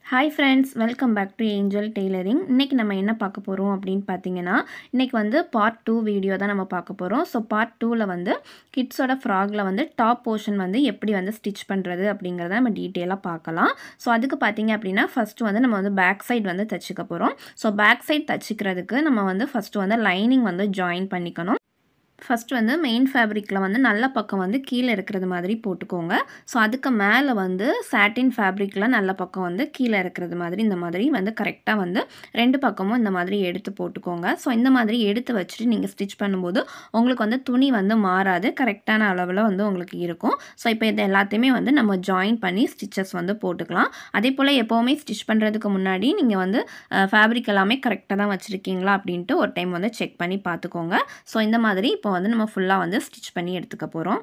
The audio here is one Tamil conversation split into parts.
hi friends welcome back to angel tailoring இன்றைக்கி நம்ம என்ன பார்க்க போகிறோம் அப்படின்னு பார்த்தீங்கன்னா இன்றைக்கி வந்து பார்ட் டூ வீடியோ தான் நம்ம பார்க்க போகிறோம் ஸோ பார்ட் டூவில் வந்து கிட்ஸோட ஃப்ராகில் வந்து டாப் போர்ஷன் வந்து எப்படி வந்து ஸ்டிச் பண்ணுறது அப்படிங்கிறத நம்ம டீட்டெயிலாக பார்க்கலாம் ஸோ அதுக்கு பார்த்தீங்க அப்படின்னா ஃபஸ்ட்டு வந்து நம்ம வந்து பேக் சைடு வந்து தச்சுக்க போகிறோம் ஸோ பேக் சைடு தச்சுக்கிறதுக்கு நம்ம வந்து ஃபஸ்ட்டு வந்து லைனிங் வந்து ஜாயின் பண்ணிக்கணும் ஃபஸ்ட் வந்து மெயின் ஃபேப்ரிக்கில் வந்து நல்ல பக்கம் வந்து கீழே இருக்கிறது மாதிரி போட்டுக்கோங்க ஸோ அதுக்கு மேலே வந்து சாட்டின் ஃபேப்ரிக்கில் நல்ல பக்கம் வந்து கீழே இருக்கிறது மாதிரி இந்த மாதிரி வந்து கரெக்டாக வந்து ரெண்டு பக்கமும் இந்த மாதிரி எடுத்து போட்டுக்கோங்க ஸோ இந்த மாதிரி எடுத்து வச்சுட்டு நீங்கள் ஸ்டிச் பண்ணும்போது உங்களுக்கு வந்து துணி வந்து மாறாது கரெக்டான அளவில் வந்து உங்களுக்கு இருக்கும் ஸோ இப்போ இது எல்லாத்தையுமே வந்து நம்ம ஜாயின் பண்ணி ஸ்டிச்சஸ் வந்து போட்டுக்கலாம் அதே போல் எப்போவுமே ஸ்டிச் பண்ணுறதுக்கு முன்னாடி நீங்கள் வந்து ஃபேப்ரிக் எல்லாமே கரெக்டாக தான் வச்சுருக்கீங்களா அப்படின்ட்டு ஒரு டைம் வந்து செக் பண்ணி பார்த்துக்கோங்க ஸோ இந்த மாதிரி இப்போ வந்து நம்ம ஃபுல்லாக வந்து ஸ்டிச் பண்ணி எடுத்துக்க போகிறோம்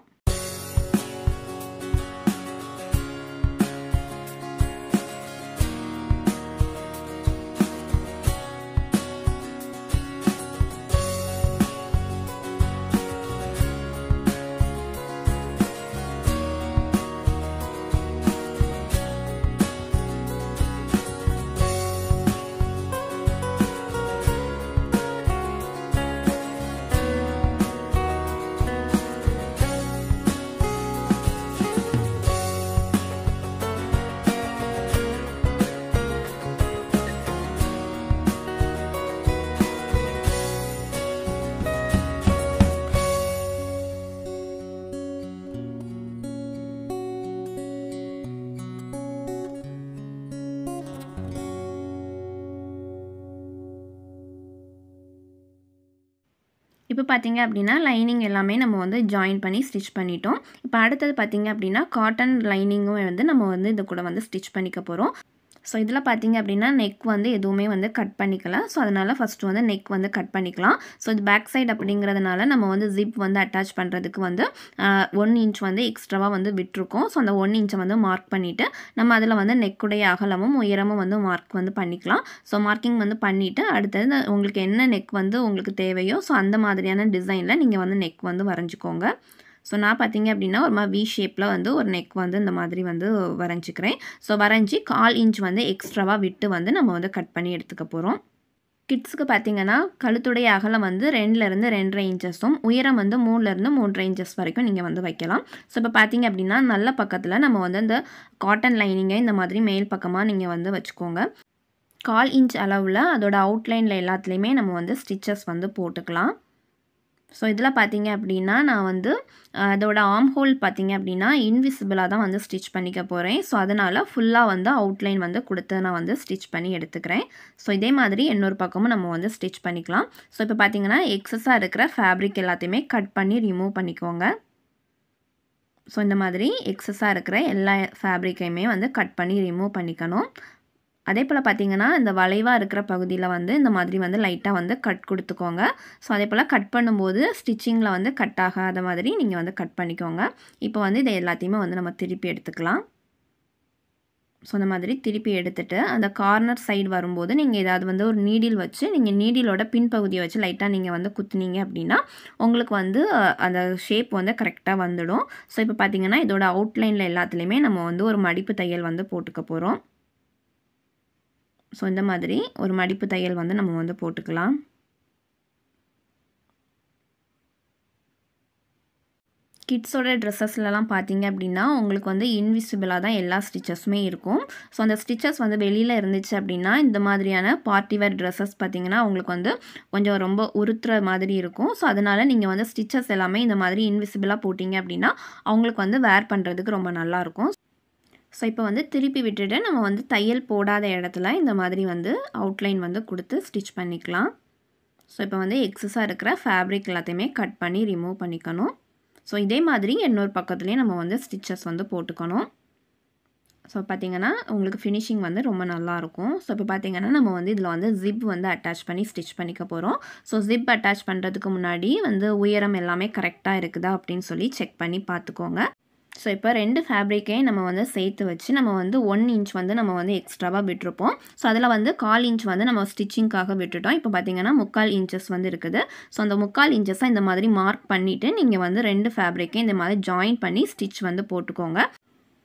இப்போ பார்த்தீங்க அப்படின்னா லைனிங் எல்லாமே நம்ம வந்து ஜாயின் பண்ணி ஸ்டிச் பண்ணிட்டோம் இப்போ அடுத்தது பார்த்தீங்க அப்படின்னா காட்டன் லைனிங்கும் வந்து நம்ம வந்து இது கூட வந்து ஸ்டிச் பண்ணிக்க போகிறோம் ஸோ இதில் பார்த்தீங்க அப்படின்னா நெக் வந்து எதுவுமே வந்து கட் பண்ணிக்கல ஸோ அதனால் ஃபஸ்ட்டு வந்து நெக் வந்து கட் பண்ணிக்கலாம் ஸோ இது பேக் சைடு அப்படிங்கிறதுனால நம்ம வந்து ஜிப் வந்து அட்டாச் பண்ணுறதுக்கு வந்து ஒன் இன்ச் வந்து எக்ஸ்ட்ராவாக வந்து விட்டுருக்கோம் ஸோ அந்த ஒன் இன்ச்சை வந்து மார்க் பண்ணிவிட்டு நம்ம அதில் வந்து நெக்குடைய அகலமும் உயரமும் வந்து மார்க் வந்து பண்ணிக்கலாம் ஸோ மார்க்கிங் வந்து பண்ணிவிட்டு அடுத்தது உங்களுக்கு என்ன நெக் வந்து உங்களுக்கு தேவையோ ஸோ அந்த மாதிரியான டிசைனில் நீங்கள் வந்து நெக் வந்து வரைஞ்சிக்கோங்க ஸோ நான் பார்த்தீங்க அப்படின்னா ஒரு மாதிரி வி ஷேப்பில் வந்து ஒரு நெக் வந்து இந்த மாதிரி வந்து வரைஞ்சிக்கிறேன் ஸோ வரைஞ்சி கால் இன்ச் வந்து எக்ஸ்ட்ராவாக விட்டு வந்து நம்ம வந்து கட் பண்ணி எடுத்துக்க போகிறோம் கிட்ஸுக்கு பார்த்தீங்கன்னா கழுத்துடைய அகலம் வந்து ரெண்டுலேருந்து ரெண்டரை இன்ச்சஸும் உயரம் வந்து மூணுலேருந்து மூன்றரை இன்ச்சஸ் வரைக்கும் நீங்கள் வந்து வைக்கலாம் ஸோ இப்போ பார்த்தீங்க அப்படின்னா நல்ல பக்கத்தில் நம்ம வந்து இந்த காட்டன் லைனிங்கை இந்த மாதிரி மேல் பக்கமாக நீங்கள் வந்து வச்சுக்கோங்க கால் இன்ச் அளவில் அதோட அவுட்லைனில் எல்லாத்துலேயுமே நம்ம வந்து ஸ்டிச்சஸ் வந்து போட்டுக்கலாம் ஸோ இதில் பார்த்தீங்க அப்படின்னா நான் வந்து அதோட ஆம் ஹோல் பார்த்தீங்க அப்படின்னா இன்விசிபிளாக தான் வந்து ஸ்டிச் பண்ணிக்க போகிறேன் ஸோ அதனால் ஃபுல்லாக வந்து அவுட்லைன் வந்து கொடுத்து நான் வந்து ஸ்டிச் பண்ணி எடுத்துக்கிறேன் ஸோ இதே மாதிரி இன்னொரு பக்கமும் நம்ம வந்து ஸ்டிச் பண்ணிக்கலாம் ஸோ இப்போ பார்த்தீங்கன்னா எக்ஸஸாக இருக்கிற ஃபேப்ரிக் எல்லாத்தையுமே கட் பண்ணி ரிமூவ் பண்ணிக்கோங்க ஸோ இந்த மாதிரி எக்ஸஸாக இருக்கிற எல்லா ஃபேப்ரிக்கையுமே வந்து கட் பண்ணி ரிமூவ் பண்ணிக்கணும் அதே போல் பார்த்தீங்கன்னா இந்த வளைவாக இருக்கிற பகுதியில் வந்து இந்த மாதிரி வந்து லைட்டாக வந்து கட் கொடுத்துக்கோங்க ஸோ அதே போல் கட் பண்ணும்போது ஸ்டிச்சிங்கில் வந்து கட் ஆகாத மாதிரி நீங்கள் வந்து கட் பண்ணிக்கோங்க இப்போ வந்து இதை எல்லாத்தையுமே வந்து நம்ம திருப்பி எடுத்துக்கலாம் ஸோ அந்த மாதிரி திருப்பி எடுத்துகிட்டு அந்த கார்னர் சைடு வரும்போது நீங்கள் ஏதாவது வந்து ஒரு நீடில் வச்சு நீங்கள் நீடிலோட பின்பகுதியை வச்சு லைட்டாக நீங்கள் வந்து குத்துனீங்க அப்படின்னா உங்களுக்கு வந்து அந்த ஷேப் வந்து கரெக்டாக வந்துடும் ஸோ இப்போ பார்த்தீங்கன்னா இதோட அவுட்லைனில் எல்லாத்துலேயுமே நம்ம வந்து ஒரு மடிப்பு தையல் வந்து போட்டுக்க போகிறோம் ஸோ இந்த மாதிரி ஒரு மடிப்பு தையல் வந்து நம்ம வந்து போட்டுக்கலாம் கிட்ஸோட ட்ரெஸ்ஸஸ்லலாம் பார்த்தீங்க அப்படின்னா உங்களுக்கு வந்து இன்விசிபிளாக தான் எல்லா ஸ்டிச்சஸுமே இருக்கும் ஸோ அந்த ஸ்டிச்சஸ் வந்து வெளியில் இருந்துச்சு அப்படின்னா இந்த மாதிரியான பார்ட்டி வேர் ட்ரெஸ்ஸஸ் பார்த்தீங்கன்னா உங்களுக்கு வந்து கொஞ்சம் ரொம்ப உறுத்துற மாதிரி இருக்கும் ஸோ அதனால் நீங்கள் வந்து ஸ்டிச்சஸ் எல்லாமே இந்த மாதிரி இன்விசிபிளாக போட்டிங்க அப்படின்னா அவங்களுக்கு வந்து வேர் பண்ணுறதுக்கு ரொம்ப நல்லாயிருக்கும் ஸோ இப்போ வந்து திருப்பி விட்டுட்டு நம்ம வந்து தையல் போடாத இடத்துல இந்த மாதிரி வந்து அவுட்லைன் வந்து கொடுத்து ஸ்டிச் பண்ணிக்கலாம் ஸோ இப்போ வந்து எக்ஸஸாக இருக்கிற ஃபேப்ரிக் எல்லாத்தையுமே கட் பண்ணி ரிமூவ் பண்ணிக்கணும் ஸோ இதே மாதிரி இன்னொரு பக்கத்துலேயே நம்ம வந்து ஸ்டிச்சஸ் வந்து போட்டுக்கணும் ஸோ பார்த்திங்கன்னா உங்களுக்கு ஃபினிஷிங் வந்து ரொம்ப நல்லாயிருக்கும் ஸோ இப்போ பார்த்திங்கன்னா நம்ம வந்து இதில் வந்து ஜிப் வந்து அட்டாச் பண்ணி ஸ்டிச் பண்ணிக்க போகிறோம் ஸோ ஜிப் அட்டாச் பண்ணுறதுக்கு முன்னாடி வந்து உயரம் எல்லாமே கரெக்டாக இருக்குதா அப்படின்னு சொல்லி செக் பண்ணி பார்த்துக்கோங்க ஸோ இப்போ ரெண்டு ஃபேப்ரிக்கையும் நம்ம வந்து சேர்த்து வச்சு நம்ம வந்து ஒன் இன்ச் வந்து நம்ம வந்து எக்ஸ்ட்ராவாக விட்டுருப்போம் ஸோ அதில் வந்து கால் இன்ச் வந்து நம்ம ஸ்டிச்சிங்காக விட்டுட்டோம் இப்போ பார்த்தீங்கன்னா முக்கால் இன்ச்சஸ் வந்து இருக்குது ஸோ அந்த முக்கால் இன்ச்சஸை இந்த மாதிரி மார்க் பண்ணிவிட்டு நீங்கள் வந்து ரெண்டு ஃபேப்ரிக்கையும் இந்த மாதிரி ஜாயின் பண்ணி ஸ்டிச் வந்து போட்டுக்கோங்க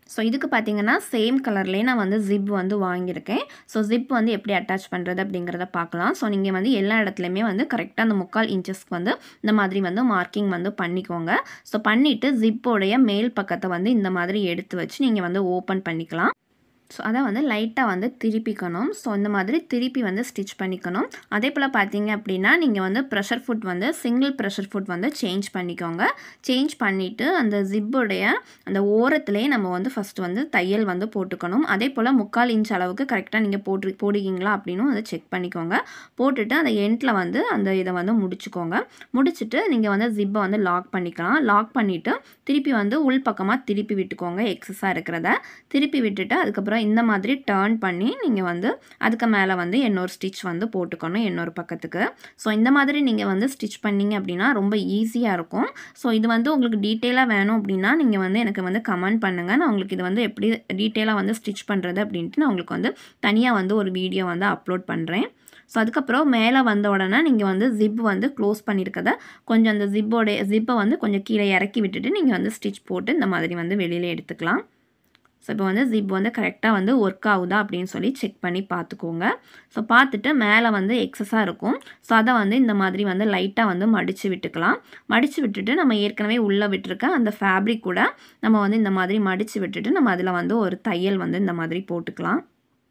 ஸோ இதுக்கு பார்த்தீங்கன்னா சேம் கலர்லேயே நான் வந்து ஜிப் வந்து வாங்கியிருக்கேன் ஸோ ஜிப் வந்து எப்படி அட்டாச் பண்ணுறது அப்படிங்கிறத பார்க்கலாம் ஸோ நீங்கள் வந்து எல்லா இடத்துலையுமே வந்து கரெக்டாக அந்த முக்கால் இன்ச்சஸ்க்கு வந்து இந்த மாதிரி வந்து மார்க்கிங் வந்து பண்ணிக்கோங்க ஸோ பண்ணிவிட்டு ஜிப்போடைய மேல் பக்கத்தை வந்து இந்த மாதிரி எடுத்து வச்சு நீங்கள் வந்து ஓப்பன் பண்ணிக்கலாம் ஸோ அதை வந்து லைட்டாக வந்து திருப்பிக்கணும் ஸோ இந்த மாதிரி திருப்பி வந்து ஸ்டிச் பண்ணிக்கணும் அதே போல் பார்த்தீங்க அப்படின்னா நீங்கள் வந்து ப்ரெஷர் ஃபுட் வந்து சிங்கிள் ப்ரெஷர் ஃபுட் வந்து சேஞ்ச் பண்ணிக்கோங்க சேஞ்ச் பண்ணிவிட்டு அந்த ஜிப்புடைய அந்த ஓரத்துலேயே நம்ம வந்து ஃபஸ்ட்டு வந்து தையல் வந்து போட்டுக்கணும் அதே போல் முக்கால் இன்ச் அளவுக்கு கரெக்டாக நீங்கள் போட்டு போடுவீங்களா அப்படின்னு அதை செக் பண்ணிக்கோங்க போட்டுட்டு அந்த எண்டில் வந்து அந்த இதை வந்து முடிச்சுக்கோங்க முடிச்சுட்டு நீங்கள் வந்து ஜிப்பை வந்து லாக் பண்ணிக்கலாம் லாக் பண்ணிவிட்டு திருப்பி வந்து உள் பக்கமாக திருப்பி விட்டுக்கோங்க எக்ஸஸாக இருக்கிறத திருப்பி விட்டுட்டு அதுக்கப்புறம் இந்த மாதிரி டேர்ன் பண்ணி நீங்கள் வந்து அதுக்கு மேலே வந்து இன்னொரு ஸ்டிச் வந்து போட்டுக்கணும் இன்னொரு பக்கத்துக்கு ஸோ இந்த மாதிரி நீங்கள் வந்து ஸ்டிச் பண்ணிங்க அப்படின்னா ரொம்ப ஈஸியாக இருக்கும் ஸோ இது வந்து உங்களுக்கு டீட்டெயிலாக வேணும் அப்படின்னா நீங்கள் வந்து எனக்கு வந்து கமெண்ட் பண்ணுங்கள் நான் உங்களுக்கு இது வந்து எப்படி டீட்டெயிலாக வந்து ஸ்டிச் பண்ணுறது அப்படின்ட்டு நான் உங்களுக்கு வந்து தனியாக வந்து ஒரு வீடியோ வந்து அப்லோட் பண்ணுறேன் ஸோ அதுக்கப்புறம் மேலே வந்த உடனே நீங்கள் வந்து ஜிப் வந்து க்ளோஸ் பண்ணியிருக்கத கொஞ்சம் அந்த ஜிப்போடைய ஜிப்பை வந்து கொஞ்சம் கீழே இறக்கி விட்டுட்டு நீங்கள் வந்து ஸ்டிச் போட்டு இந்த மாதிரி வந்து வெளியில் எடுத்துக்கலாம் ஸோ இப்போ வந்து ஜிப் வந்து கரெக்டாக வந்து ஒர்க் ஆகுதா அப்படின்னு சொல்லி செக் பண்ணி பார்த்துக்கோங்க ஸோ பார்த்துட்டு மேலே வந்து எக்ஸஸாக இருக்கும் ஸோ அதை வந்து இந்த மாதிரி வந்து லைட்டாக வந்து மடித்து விட்டுக்கலாம் மடித்து விட்டுட்டு நம்ம ஏற்கனவே உள்ளே விட்டுருக்க அந்த ஃபேப்ரிக் கூட நம்ம வந்து இந்த மாதிரி மடித்து விட்டுட்டு நம்ம அதில் வந்து ஒரு தையல் வந்து இந்த மாதிரி போட்டுக்கலாம்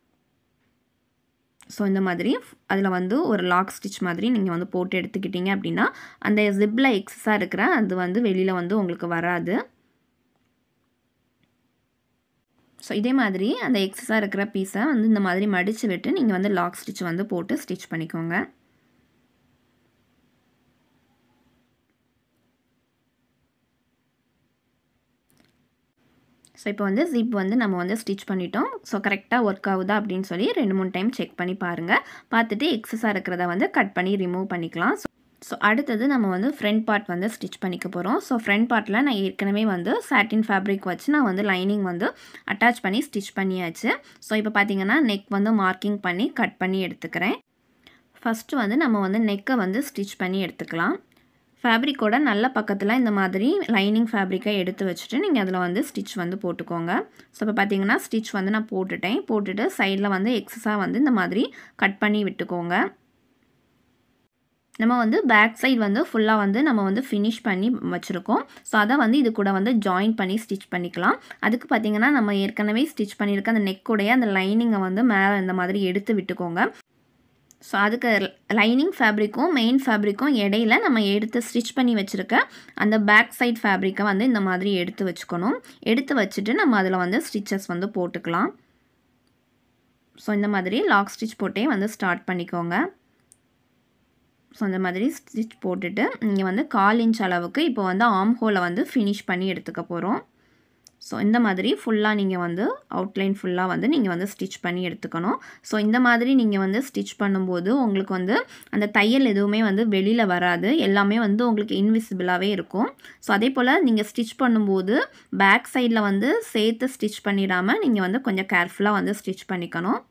ஸோ இந்த மாதிரி அதில் வந்து ஒரு லாக் ஸ்டிச் மாதிரி நீங்கள் வந்து போட்டு எடுத்துக்கிட்டீங்க அப்படின்னா அந்த ஜிப்பில் எக்ஸஸாக இருக்கிற அது வந்து வெளியில் வந்து உங்களுக்கு வராது ஸோ இதே மாதிரி அந்த எக்ஸஸாக இருக்கிற பீஸை வந்து இந்த மாதிரி மடித்து விட்டு நீங்கள் வந்து லாக் ஸ்டிச் வந்து போட்டு ஸ்டிச் பண்ணிக்கோங்க ஸோ இப்போ வந்து ஜிப் வந்து நம்ம வந்து ஸ்டிச் பண்ணிட்டோம் ஸோ கரெக்டாக ஒர்க் ஆகுதா அப்படின்னு சொல்லி ரெண்டு மூணு டைம் செக் பண்ணி பாருங்கள் பார்த்துட்டு எக்ஸஸாக இருக்கிறத வந்து கட் பண்ணி ரிமூவ் பண்ணிக்கலாம் ஸோ அடுத்தது நம்ம வந்து ஃப்ரண்ட் பார்ட் வந்து ஸ்டிச் பண்ணிக்க போகிறோம் ஸோ ஃப்ரண்ட் பார்ட்டில் நான் ஏற்கனவே வந்து சாட்டின் ஃபேப்ரிக் வச்சு நான் வந்து லைனிங் வந்து அட்டாச் பண்ணி ஸ்டிச் பண்ணியாச்சு ஸோ இப்போ பார்த்தீங்கன்னா நெக் வந்து மார்க்கிங் பண்ணி கட் பண்ணி எடுத்துக்கிறேன் ஃபஸ்ட்டு வந்து நம்ம வந்து நெக்கை வந்து ஸ்டிச் பண்ணி எடுத்துக்கலாம் ஃபேப்ரிக்கோட நல்ல பக்கத்தில் இந்த மாதிரி லைனிங் ஃபேப்ரிக்கை எடுத்து வச்சுட்டு நீங்கள் அதில் வந்து ஸ்டிச் வந்து போட்டுக்கோங்க ஸோ இப்போ பார்த்தீங்கன்னா ஸ்டிச் வந்து நான் போட்டுட்டேன் போட்டுட்டு சைடில் வந்து எக்ஸஸாக வந்து இந்த மாதிரி கட் பண்ணி விட்டுக்கோங்க நம்ம வந்து பேக் சைடு வந்து ஃபுல்லாக வந்து நம்ம வந்து ஃபினிஷ் பண்ணி வச்சுருக்கோம் ஸோ அதை வந்து இது கூட வந்து ஜாயின் பண்ணி ஸ்டிச் பண்ணிக்கலாம் அதுக்கு பார்த்திங்கன்னா நம்ம ஏற்கனவே ஸ்டிச் பண்ணியிருக்க அந்த நெக்குடைய அந்த லைனிங்கை வந்து மேலே இந்த மாதிரி எடுத்து விட்டுக்கோங்க ஸோ அதுக்கு லைனிங் ஃபேப்ரிக்கும் மெயின் ஃபேப்ரிக்கும் இடையில நம்ம எடுத்து ஸ்டிச் பண்ணி வச்சுருக்க அந்த பேக் சைட் ஃபேப்ரிக்கை வந்து இந்த மாதிரி எடுத்து வச்சுக்கணும் எடுத்து வச்சுட்டு நம்ம அதில் வந்து ஸ்டிச்சஸ் வந்து போட்டுக்கலாம் ஸோ இந்த மாதிரி லாக் ஸ்டிச் போட்டே வந்து ஸ்டார்ட் பண்ணிக்கோங்க ஸோ அந்த மாதிரி ஸ்டிச் போட்டுட்டு நீங்கள் வந்து கால் இன்ச் அளவுக்கு இப்போ வந்து ஆம் ஹோலை வந்து ஃபினிஷ் பண்ணி எடுத்துக்க போகிறோம் ஸோ இந்த மாதிரி ஃபுல்லாக நீங்கள் வந்து அவுட்லைன் ஃபுல்லாக வந்து நீங்கள் வந்து ஸ்டிச் பண்ணி எடுத்துக்கணும் ஸோ இந்த மாதிரி நீங்கள் வந்து ஸ்டிச் பண்ணும்போது உங்களுக்கு வந்து அந்த தையல் எதுவுமே வந்து வெளியில் வராது எல்லாமே வந்து உங்களுக்கு இன்விசிபிளாகவே இருக்கும் ஸோ அதே போல் நீங்கள் ஸ்டிச் பண்ணும்போது பேக் சைடில் வந்து சேர்த்து ஸ்டிச் பண்ணிடாமல் நீங்கள் வந்து கொஞ்சம் கேர்ஃபுல்லாக வந்து ஸ்டிச் பண்ணிக்கணும்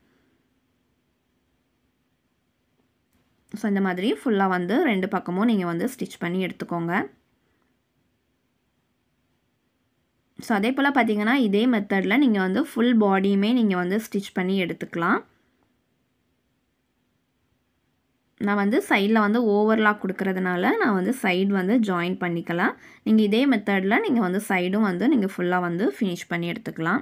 ஸோ இந்த மாதிரி ஃபுல்லாக வந்து ரெண்டு பக்கமும் நீங்கள் வந்து ஸ்டிச் பண்ணி எடுத்துக்கோங்க ஸோ அதே போல் பார்த்தீங்கன்னா இதே மெத்தடில் நீங்கள் வந்து ஃபுல் பாடியுமே நீங்கள் வந்து ஸ்டிச் பண்ணி எடுத்துக்கலாம் நான் வந்து சைடில் வந்து ஓவர்லாக் கொடுக்கறதுனால நான் வந்து சைடு வந்து ஜாயின் பண்ணிக்கலாம் நீங்கள் இதே மெத்தடில் நீங்கள் வந்து சைடும் வந்து நீங்கள் ஃபுல்லாக வந்து ஃபினிஷ் பண்ணி எடுத்துக்கலாம்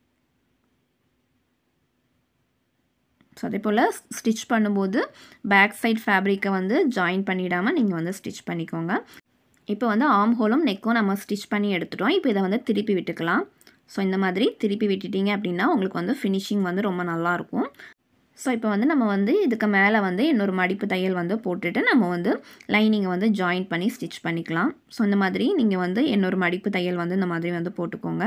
ஸோ அதே போல் ஸ்டிச் பண்ணும்போது பேக் சைட் ஃபேப்ரிக்கை வந்து ஜாயின் பண்ணிடாமல் நீங்கள் வந்து ஸ்டிச் பண்ணிக்கோங்க இப்போ வந்து ஆம் ஹோலும் நெக்கும் நம்ம ஸ்டிச் பண்ணி எடுத்துட்டோம் இப்போ இதை வந்து திருப்பி விட்டுக்கலாம் ஸோ இந்த மாதிரி திருப்பி விட்டுட்டீங்க அப்படின்னா உங்களுக்கு வந்து ஃபினிஷிங் வந்து ரொம்ப நல்லாயிருக்கும் ஸோ இப்போ வந்து நம்ம வந்து இதுக்கு மேலே வந்து இன்னொரு மடிப்பு தையல் வந்து போட்டுட்டு நம்ம வந்து லைனிங்கை வந்து ஜாயின் பண்ணி ஸ்டிச் பண்ணிக்கலாம் ஸோ இந்த மாதிரி நீங்கள் வந்து இன்னொரு மடிப்பு தையல் வந்து இந்த மாதிரி வந்து போட்டுக்கோங்க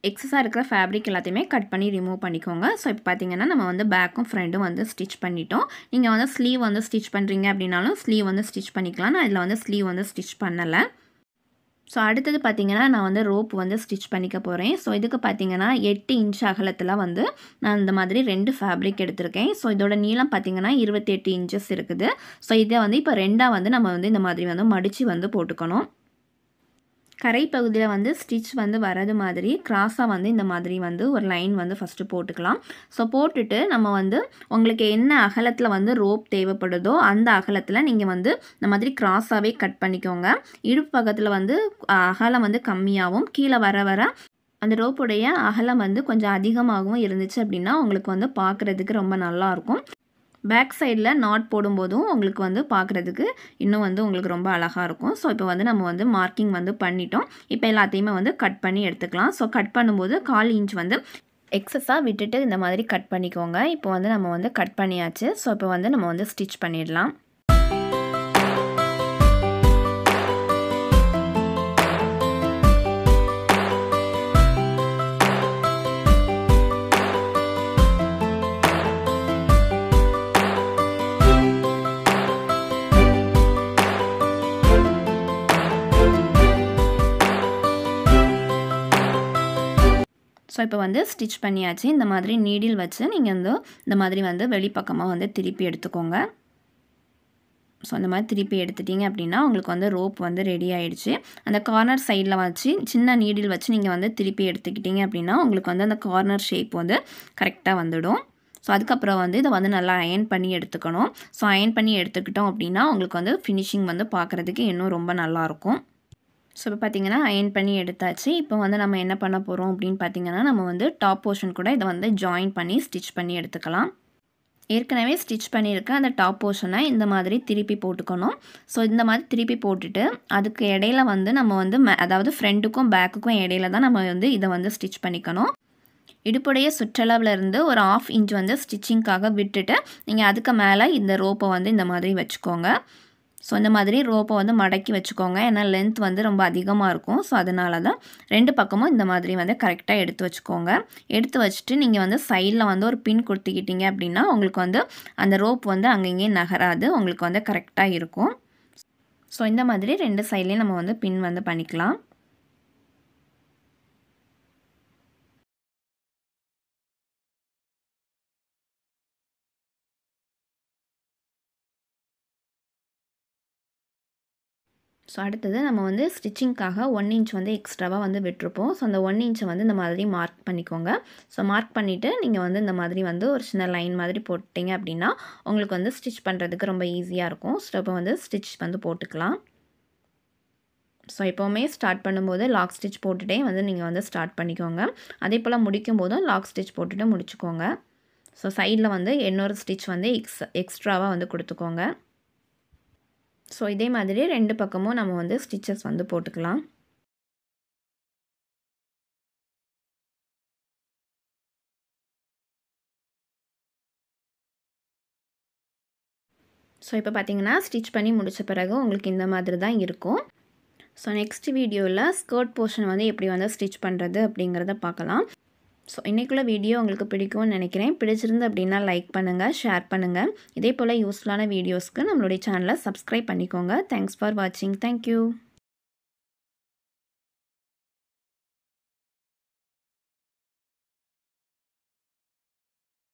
எக்ஸஸாக இருக்கிற ஃபேப்ரிக் எல்லாத்தையுமே கட் பண்ணி ரிமூவ் பண்ணிக்கோங்க ஸோ இப்போ பார்த்தீங்கன்னா நம்ம வந்து பேக்கும் ஃப்ரண்ட்டும் வந்து ஸ்டிச் பண்ணிட்டோம் நீங்கள் வந்து ஸ்லீவ் வந்து ஸ்டிச் பண்ணுறீங்க அப்படின்னாலும் ஸ்லீவ் வந்து ஸ்டிச் பண்ணிக்கலாம் நான் இதில் வந்து ஸ்லீவ் வந்து ஸ்டிச் பண்ணலை ஸோ அடுத்தது பார்த்தீங்கன்னா நான் வந்து ரோப் வந்து ஸ்டிச் பண்ணிக்க போகிறேன் ஸோ இதுக்கு பார்த்தீங்கன்னா எட்டு இன்ச் அகலத்தில் வந்து நான் இந்த மாதிரி ரெண்டு ஃபேப்ரிக் எடுத்திருக்கேன் ஸோ இதோட நீளம் பார்த்தீங்கன்னா இருபத்தெட்டு இன்ச்சஸ் இருக்குது ஸோ இதை வந்து இப்போ ரெண்டாக வந்து நம்ம வந்து இந்த மாதிரி வந்து மடித்து வந்து போட்டுக்கணும் கரை பகுதியில் வந்து ஸ்டிச் வந்து வரது மாதிரி கிராஸாக வந்து இந்த மாதிரி வந்து ஒரு லைன் வந்து ஃபஸ்ட்டு போட்டுக்கலாம் ஸோ போட்டுட்டு நம்ம வந்து உங்களுக்கு என்ன அகலத்தில் வந்து ரோப் தேவைப்படுதோ அந்த அகலத்தில் நீங்கள் வந்து இந்த மாதிரி கிராஸாகவே கட் பண்ணிக்கோங்க இடுப்பு பக்கத்தில் வந்து அகலம் வந்து கம்மியாகவும் கீழே வர வர அந்த ரோப்புடைய அகலம் வந்து கொஞ்சம் அதிகமாகவும் இருந்துச்சு அப்படின்னா உங்களுக்கு வந்து பார்க்குறதுக்கு ரொம்ப நல்லாயிருக்கும் பேக் சைடில் நாட் போடும்போதும் உங்களுக்கு வந்து பார்க்குறதுக்கு இன்னும் வந்து உங்களுக்கு ரொம்ப அழகாக இருக்கும் ஸோ இப்போ வந்து நம்ம வந்து மார்க்கிங் வந்து பண்ணிட்டோம் இப்போ எல்லாத்தையுமே வந்து கட் பண்ணி எடுத்துக்கலாம் ஸோ கட் பண்ணும்போது கால் இன்ச் வந்து எக்ஸஸாக விட்டுட்டு இந்த மாதிரி கட் பண்ணிக்கோங்க இப்போ வந்து நம்ம வந்து கட் பண்ணியாச்சு ஸோ இப்போ வந்து நம்ம வந்து ஸ்டிச் பண்ணிடலாம் ஸோ இப்போ வந்து ஸ்டிச் பண்ணியாச்சு இந்த மாதிரி நீடில் வச்சு நீங்கள் வந்து இந்த மாதிரி வந்து வெளிப்பக்கமாக வந்து திருப்பி எடுத்துக்கோங்க ஸோ அந்த மாதிரி திருப்பி எடுத்துட்டிங்க அப்படின்னா உங்களுக்கு வந்து ரோப் வந்து ரெடி ஆகிடுச்சு அந்த கார்னர் சைடில் வச்சு சின்ன நீடில் வச்சு நீங்கள் வந்து திருப்பி எடுத்துக்கிட்டீங்க அப்படின்னா உங்களுக்கு வந்து அந்த கார்னர் ஷேப் வந்து கரெக்டாக வந்துடும் ஸோ அதுக்கப்புறம் வந்து இதை வந்து நல்லா அயன் பண்ணி எடுத்துக்கணும் ஸோ அயன் பண்ணி எடுத்துக்கிட்டோம் அப்படின்னா உங்களுக்கு வந்து ஃபினிஷிங் வந்து பார்க்குறதுக்கு இன்னும் ரொம்ப நல்லாயிருக்கும் ஸோ இப்போ பார்த்தீங்கன்னா அயன் பண்ணி எடுத்தாச்சு இப்போ வந்து நம்ம என்ன பண்ண போகிறோம் அப்படின்னு பார்த்தீங்கன்னா நம்ம வந்து டாப் போர்ஷன் கூட இதை வந்து ஜாயின் பண்ணி ஸ்டிச் பண்ணி எடுத்துக்கலாம் ஏற்கனவே ஸ்டிச் பண்ணியிருக்க அந்த டாப் போர்ஷனை இந்த மாதிரி திருப்பி போட்டுக்கணும் ஸோ இந்த மாதிரி திருப்பி போட்டுட்டு அதுக்கு இடையில வந்து நம்ம வந்து அதாவது ஃப்ரண்ட்டுக்கும் பேக்குக்கும் இடையில தான் நம்ம வந்து இதை வந்து ஸ்டிச் பண்ணிக்கணும் இடுப்புடைய சுற்றளவில் இருந்து ஒரு ஆஃப் இன்ச் வந்து ஸ்டிச்சிங்க்காக விட்டுட்டு நீங்கள் அதுக்கு மேலே இந்த ரோப்பை வந்து இந்த மாதிரி வச்சுக்கோங்க ஸோ இந்த மாதிரி ரோப்பை வந்து மடக்கி வச்சுக்கோங்க ஏன்னா லென்த் வந்து ரொம்ப அதிகமாக இருக்கும் ஸோ அதனால தான் ரெண்டு பக்கமும் இந்த மாதிரி வந்து கரெக்டாக எடுத்து வச்சுக்கோங்க எடுத்து வச்சுட்டு நீங்கள் வந்து சைடில் வந்து ஒரு பின் கொடுத்துக்கிட்டீங்க அப்படின்னா உங்களுக்கு வந்து அந்த ரோப் வந்து அங்கங்கே நகராது உங்களுக்கு வந்து கரெக்டாக இருக்கும் ஸோ இந்த மாதிரி ரெண்டு சைட்லேயும் நம்ம வந்து பின் வந்து பண்ணிக்கலாம் ஸோ அடுத்தது நம்ம வந்து ஸ்டிச்சிங்க்காக ஒன் இன்ச் வந்து எக்ஸ்ட்ராவாக வந்து விட்டுருப்போம் ஸோ அந்த ஒன் இன்ச்சை வந்து இந்த மாதிரி மார்க் பண்ணிக்கோங்க ஸோ மார்க் பண்ணிவிட்டு நீங்கள் வந்து இந்த மாதிரி வந்து ஒரு சின்ன லைன் மாதிரி போட்டிங்க அப்படின்னா உங்களுக்கு வந்து ஸ்டிச் பண்ணுறதுக்கு ரொம்ப ஈஸியாக இருக்கும் ஸோ இப்போ வந்து ஸ்டிச் வந்து போட்டுக்கலாம் ஸோ எப்போவுமே ஸ்டார்ட் பண்ணும்போது லாக் ஸ்டிச் போட்டுகிட்டே வந்து நீங்கள் வந்து ஸ்டார்ட் பண்ணிக்கோங்க அதே போல் முடிக்கும் போதும் லாக் ஸ்டிச் போட்டுட்டு முடிச்சுக்கோங்க ஸோ சைடில் வந்து இன்னொரு ஸ்டிச் வந்து எக்ஸ் எக்ஸ்ட்ராவாக வந்து கொடுத்துக்கோங்க ஸோ இதே மாதிரி ரெண்டு பக்கமும் நம்ம வந்து ஸ்டிச்சஸ் வந்து போட்டுக்கலாம் ஸோ இப்போ பார்த்தீங்கன்னா ஸ்டிச் பண்ணி முடித்த பிறகு உங்களுக்கு இந்த மாதிரி தான் இருக்கும் ஸோ நெக்ஸ்ட் வீடியோவில் ஸ்கர்ட் போர்ஷன் வந்து எப்படி வந்து ஸ்டிச் பண்ணுறது அப்படிங்கிறத பார்க்கலாம் ஸோ இன்றைக்குள்ள வீடியோ உங்களுக்கு பிடிக்கும்னு நினைக்கிறேன் பிடிச்சிருந்து அப்படின்னா லைக் பண்ணுங்கள் ஷேர் பண்ணுங்கள் இதே போல் யூஸ்ஃபுல்லான வீடியோஸ்க்கு நம்மளுடைய சேனலை சப்ஸ்கிரைப் பண்ணிக்கோங்க தேங்க்ஸ் ஃபார் வாட்சிங் தேங்க்யூ